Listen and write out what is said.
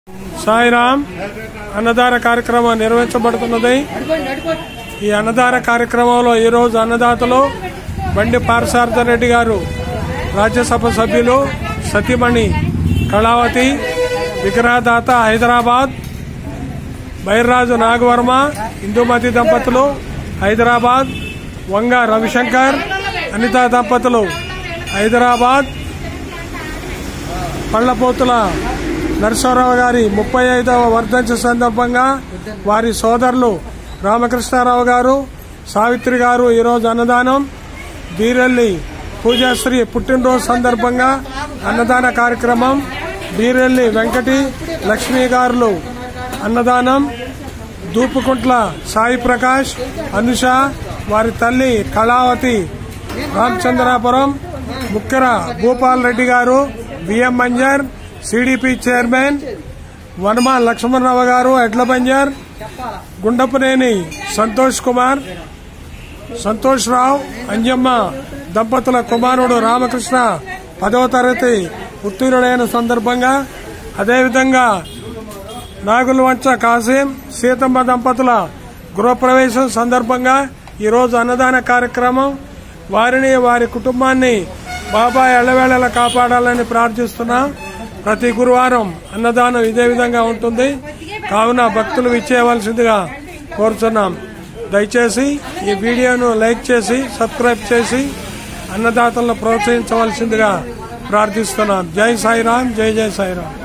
సాయిరామ్ అన్నదాన కార్యక్రమం నిర్వహించబడుతున్నది ఈ అన్నదాన కార్యక్రమంలో ఈరోజు అన్నదాతలు బండి పారసారథ రెడ్డి గారు రాజ్యసభ సభ్యులు సతీమణి కళావతి విగ్రహదాత హైదరాబాద్ బైర్రాజు నాగవర్మ ఇందుమతి దంపతులు హైదరాబాద్ వంగ రవిశంకర్ అనిత దంపతులు హైదరాబాద్ పళ్లపోతుల నరసింహరావు గారి ముప్పై ఐదవ వర్ధంతి సందర్భంగా వారి సోదరులు రామకృష్ణారావు గారు సావిత్రి గారు ఈరోజు అన్నదానం బీరెల్లి పూజాశ్రీ పుట్టినరోజు సందర్భంగా అన్నదాన కార్యక్రమం బీరెల్లి వెంకటి లక్ష్మీ గారులు అన్నదానం దూపుకుంట్ల సాయి ప్రకాష్ అనుష వారి తల్లి కళావతి రామచంద్రాపురం ముక్కెర భూపాల్ రెడ్డి గారు BM మంజర్ CDP chairman Vanama Lakshmanarao గారు ఎడ్ల బంజర్ గుండపునేని సంతోష్ కుమార్ సంతోష్ రావు అంజమ్మ దంపతుల కుమారుడు రామకృష్ణ పదవ తరగతి ఉత్తీర్ణుడైన సందర్భంగా అదేవిధంగా నాగులవంచ కాసిం సీతమ్మ దంపతుల గృహప్రవేశం సందర్భంగా ఈరోజు అన్నదాన కార్యక్రమం వారిని వారి కుటుంబాన్ని బాబా ఎల్లవేళలా కాపాడాలని ప్రార్థిస్తున్నాం ప్రతి గురువారం అన్నదానం ఇదే విధంగా ఉంటుంది కావున భక్తులు ఇచ్చేయవలసిందిగా కోరుతున్నాం దయచేసి ఈ వీడియోను లైక్ చేసి సబ్స్క్రైబ్ చేసి అన్నదాతలను ప్రోత్సహించవలసిందిగా ప్రార్థిస్తున్నాం జై సాయిరాం జై జై సాయిరాం